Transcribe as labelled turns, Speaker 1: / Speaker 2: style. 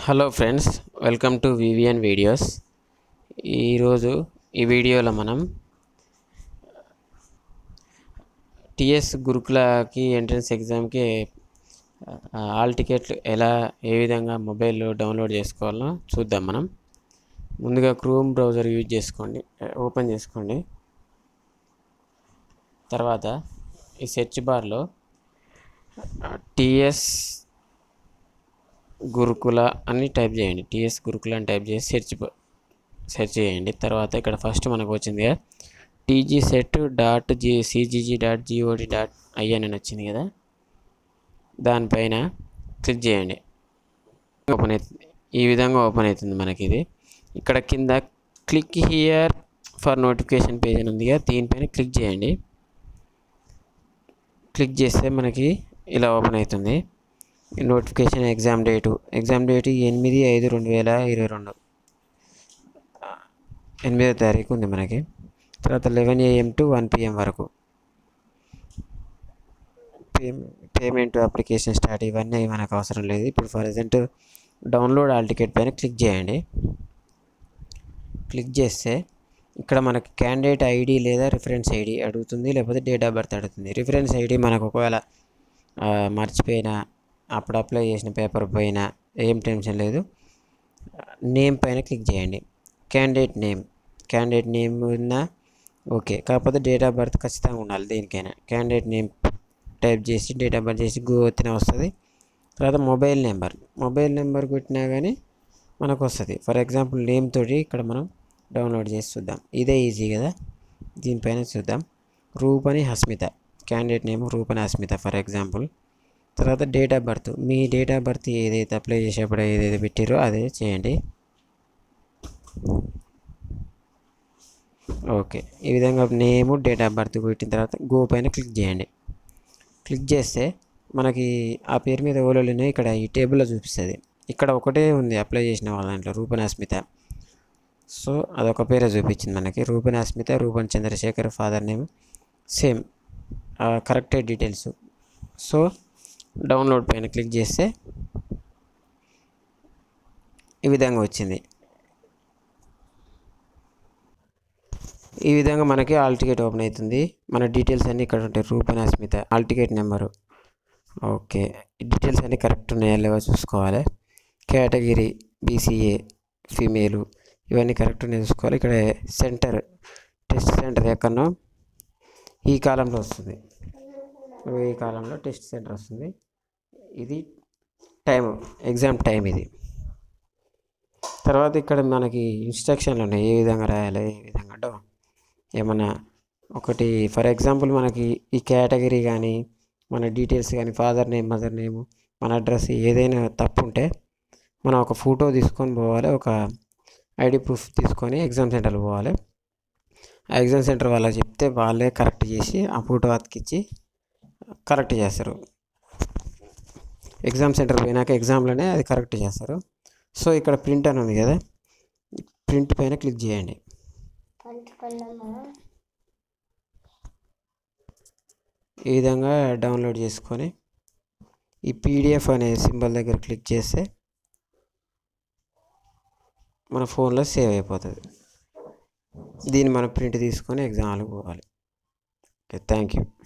Speaker 1: hello friends welcome to VVN videos ఈరోజు ఈ వీడియోలో మనం టిఎస్ గురుకులకి ఎంట్రన్స్ ఎగ్జామ్కి ఆల్ టికెట్లు ఎలా ఏ విధంగా మొబైల్లో డౌన్లోడ్ చేసుకోవాలో చూద్దాం మనం ముందుగా క్రోమ్ బ్రౌజర్ యూజ్ చేసుకోండి ఓపెన్ చేసుకోండి తర్వాత ఈ సెర్చ్ బార్లో టిఎస్ గురుకుల అని టైప్ చేయండి టిఎస్ గురుకుల అని టైప్ చేసి సెర్చ్ సెర్చ్ చేయండి తర్వాత ఇక్కడ ఫస్ట్ మనకు వచ్చింది కదా TG set dot G C G G dot G O D dot I N అని వచ్చింది కదా దానిపైన క్లిక్ చేయండి ఓపెన్ అవుతుంది ఈ విధంగా ఓపెన్ అవుతుంది మనకి ఇది ఇక్కడ కింద click here for notification page అని ఉంది కదా దీనిపైన క్లిక్ చేయండి క్లిక్ చేస్తే మనకి ఇలా ఓపెన్ అవుతుంది notification exam date exam date ఎనిమిది ఐదు రెండు వేల ఇరవై రెండు ఎనిమిదో తారీఖు ఉంది మనకి తర్వాత eleven AM to one PM వరకు పేమెంట్ అప్లికేషన్ స్టార్ట్ ఇవన్నీ మనకు అవసరం లేదు ఇప్పుడు for example download hall ticket పైన క్లిక్ చేయండి క్లిక్ చేస్తే ఇక్కడ మనకి క్యాండిడేట్ ఐడి లేదా రిఫరెన్స్ ఐడి అడుగుతుంది లేకపోతే డేట్ ఆఫ్ బర్త్ అడుగుతుంది రిఫరెన్స్ ఐడి మనకు ఒకవేళ మర్చిపోయినా అప్పుడు అప్లై చేసిన పేపర్ పైన ఏం టెన్షన్ లేదు నేమ్ పైన క్లిక్ చేయండి క్యాండిడేట్ నేమ్ క్యాండిడేట్ నేమ్ ఉన్నా ఓకే కాకపోతే డేట్ ఆఫ్ బర్త్ ఖచ్చితంగా ఉండాలి దేనికైనా క్యాండిడేట్ నేమ్ టైప్ చేసి డేట్ ఆఫ్ బర్త్ చేసి గో వచ్చిన వస్తుంది తర్వాత మొబైల్ నెంబర్ మొబైల్ నెంబర్ కొట్టినా కానీ మనకు వస్తుంది ఫర్ ఎగ్జాంపుల్ నేమ్ తోటి ఇక్కడ మనం డౌన్లోడ్ చేసి చూద్దాం ఇదే ఈజీ కదా దీనిపైన చూద్దాం Rupani Hasmita candidate name Rupani Hasmita for example తర్వాత డేట్ ఆఫ్ బర్త్ మీ డేట్ ఆఫ్ బర్త్ ఏదైతే అప్లై చేసేప్పుడు ఏదైతే పెట్టారో అదే చేయండి ఓకే ఈ విధంగా నేము డేట్ ఆఫ్ బర్త్ పెట్టిన తర్వాత గో పైన క్లిక్ చేయండి క్లిక్ చేస్తే మనకి ఆ పేరు మీద ఓలోలు ఇక్కడ ఈ టేబుల్లో చూపిస్తుంది ఇక్కడ ఒకటే ఉంది అప్లై చేసిన వాళ్ళ దాంట్లో రూపన్ అస్మిత సో అదొక పేరే చూపించింది మనకి Rupan Asmita Rupan Chandrasekhar father name same corrected details so download పైన క్లిక్ చేస్తే ఈ విధంగా వచ్చింది ఈ విధంగా మనకి ఆల్ టికెట్ ఓపెన్ అవుతుంది మన డీటెయిల్స్ అన్నీ ఇక్కడ ఉంటాయి రూపన్ Asmita hall ticket number okay details అన్నీ కరెక్ట్ ఉన్నాయా లేవో చూసుకోవాలి కేటగిరీ బీసీఏ ఫీమేలు ఇవన్నీ కరెక్ట్ ఉన్నాయి చూసుకోవాలి ఇక్కడ సెంటర్ టెస్ట్ సెంటర్ ఎక్కడనో ఈ కాలంలో వస్తుంది ఈ కాలంలో టెస్ట్ సెంటర్ వస్తుంది ఇది టైం ఎగ్జామ్ టైం ఇది తర్వాత ఇక్కడ మనకి ఇన్స్ట్రక్షన్లు ఉన్నాయి ఏ విధంగా రాయాలి ఏ విధంగా అంటే ఏమన్నా ఒకటి ఫర్ ఎగ్జాంపుల్ మనకి ఈ కేటగిరీ కానీ మన డీటెయిల్స్ కానీ ఫాదర్ నేమ్ మదర్ నేమ్ మన అడ్రస్ ఏదైనా తప్పు ఉంటే మనం ఒక ఫోటో తీసుకొని పోవాలి ఒక ఐడి ప్రూఫ్ తీసుకొని ఎగ్జామ్ సెంటర్కి పోవాలి ఆ ఎగ్జామ్ సెంటర్ వాళ్ళకి చెప్తే వాళ్ళే కరెక్ట్ చేసి ఆ ఫోటో అతికిచ్చి కరెక్ట్ చేస్తారు ఎగ్జామ్ సెంటర్ పోయినాక ఎగ్జామ్లోనే అది కరెక్ట్ చేస్తారు సో ఇక్కడ ప్రింట్ అని ఉంది కదా ప్రింట్ పైన క్లిక్ చేయండి ఈ విధంగా డౌన్లోడ్ చేసుకొని ఈ పీడిఎఫ్ అనే సింబల్ దగ్గర క్లిక్ చేస్తే మన ఫోన్లో సేవ్ అయిపోతుంది దీన్ని మనం ప్రింట్ తీసుకొని ఎగ్జామ్లకు పోవాలి ఓకే థ్యాంక్ యూ